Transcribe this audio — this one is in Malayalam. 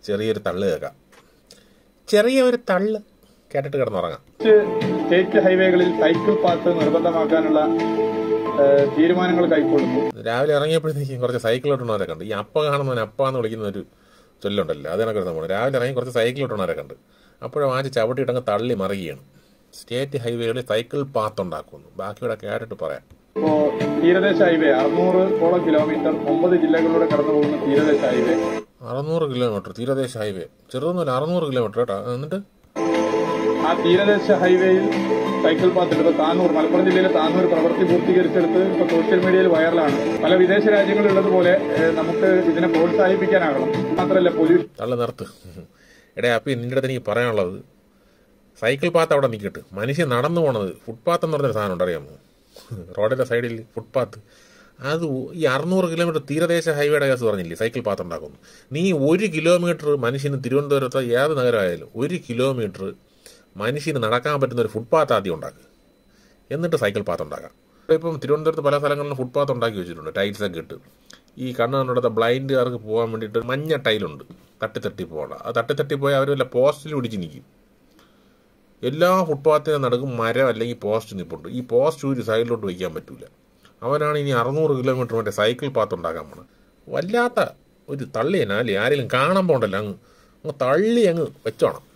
ചെറിയൊരു തള്ള് കേൾക്കാം ചെറിയ ഒരു തള്ള് കേട്ടിട്ട് കിടന്നുറങ്ങാം സ്റ്റേറ്റ് ഹൈവേകളിൽ സൈക്കിൾ പാത്ത് നിർബന്ധമാക്കാനുള്ള ഏഹ്, തീരുമാനങ്ങൾ കൈക്കൊള്ളുന്നു രാവിലെ ഇറങ്ങിയപ്പോഴത്തേക്കും കുറച്ച് സൈക്കിൾ ഓട്ടണവരെ കണ്ട് ഈ അപ്പ കാണുന്നവൻ അപ്പ എന്ന് വിളിക്കുന്ന ഒരു ചൊല്ലുണ്ടല്ലോ അതിനൊക്കെ നമ്മൾ രാവിലെ ഇറങ്ങി കുറച്ച് സൈക്കിൾ ഓട്ടണവരെ കണ്ട് അപ്പോഴും വാച്ച് ചവിട്ടിയിട്ടങ്ങ് തള്ളി മറിയുകയാണ് സ്റ്റേറ്റ് ഹൈവേകളിൽ സൈക്കിൾ പാത്ത് ഉണ്ടാക്കുന്നു ബാക്കിയുടെ കേട്ടിട്ട് പറയാം ഇപ്പോ തീരദേശ ഹൈവേ അറുന്നൂറോളം കിലോമീറ്റർ ഒമ്പത് ജില്ലകളിലൂടെ കടന്നു പോകുന്ന തീരദേശ ഹൈവേ അറുന്നൂറ് കിലോമീറ്റർ തീരദേശ ഹൈവേ ചെറുതൊന്നുമല്ല അറുന്നൂറ് കിലോമീറ്റർ കേട്ടോ എന്നിട്ട് ആ തീരദേശ ഹൈവേയിൽ സൈക്കിൾ പാത്ത് ഇപ്പൊ താനൂർ മലപ്പുറം ജില്ലയിലെ താനൂർ പ്രവൃത്തി പൂർത്തീകരിച്ചെടുത്ത് ഇപ്പൊ സോഷ്യൽ മീഡിയയിൽ വൈറലാണ് പല വിദേശ രാജ്യങ്ങളിലുള്ളതുപോലെ ഏഹ്, നമുക്ക് ഇതിനെ പ്രോത്സാഹിപ്പിക്കാനാകണം മാത്രമല്ല പൊല്യൂഷൻ തള്ളി നിർത്ത് എടേ അപ്പി നിന്റെ അടുത്ത് എനിക്ക് പറയാനുള്ളത് സൈക്കിൾ പാത്ത് അവിടെ നിൽക്കട്ട് മനുഷ്യൻ നടന്നു പോണത് ഫുട്പാത്ത് എന്ന് പറഞ്ഞൊരു സാധനം ഉണ്ട് അറിയാമോ റോഡിൻ്റെ സൈഡിൽ ഫുട്പാത്ത് അത് ഈ അറുന്നൂറ് കിലോമീറ്റർ തീരദേശ ഹൈവേയുടെ കേസ് പറഞ്ഞില്ലേ സൈക്കിൾ പാത്ത് ഉണ്ടാക്കുന്നു നീ ഒരു കിലോമീറ്റർ മനുഷ്യന് തിരുവനന്തപുരത്ത് ഏത് നഗരമായാലും ഒരു കിലോമീറ്റർ മനുഷ്യന് നടക്കാൻ പറ്റുന്ന ഒരു ഫുട്പാത്ത് ആദ്യം ഉണ്ടാക്കുക എന്നിട്ട് സൈക്കിൾ പാത്ത് ഉണ്ടാക്കാം ഇപ്പം തിരുവനന്തപുരത്ത് പല സ്ഥലങ്ങളിലും ഫുട്പാത്ത് ഉണ്ടാക്കി വെച്ചിട്ടുണ്ട് ടൈൽസ് ഒക്കെ ഇട്ട് ഈ കണ്ണ് കണ്ടുകൊടുത്ത ബ്ലൈൻഡുകാർക്ക് പോകാൻ വേണ്ടിയിട്ട് മഞ്ഞ ടൈലുണ്ട് തട്ടി തട്ടി പോകണം അത് തട്ടി തട്ടി പോയാൽ അവർ വല്ല പോസ്റ്റിൽ പിടിച്ച് നിൽക്കും എല്ലാ ഫുട്പാത്തിനും നടുക്കും മരം അല്ലെങ്കിൽ പോസ്റ്റ് നിൽപ്പുണ്ട് ഈ പോസ്റ്റ് ഒരു സൈഡിലോട്ട് വയ്ക്കാൻ പറ്റൂല അവനാണ് ഇനി അറുന്നൂറ് കിലോമീറ്റർ മറ്റേ സൈക്കിൾ പാത്ത് ഉണ്ടാക്കാൻ പോണത് വല്ലാത്ത ഒരു തള്ളിയനാലേ ആരെങ്കിലും കാണാൻ പോണ്ടല്ലോ അങ്ങ് അങ്ങ് തള്ളി അങ്ങ് വെച്ചോണം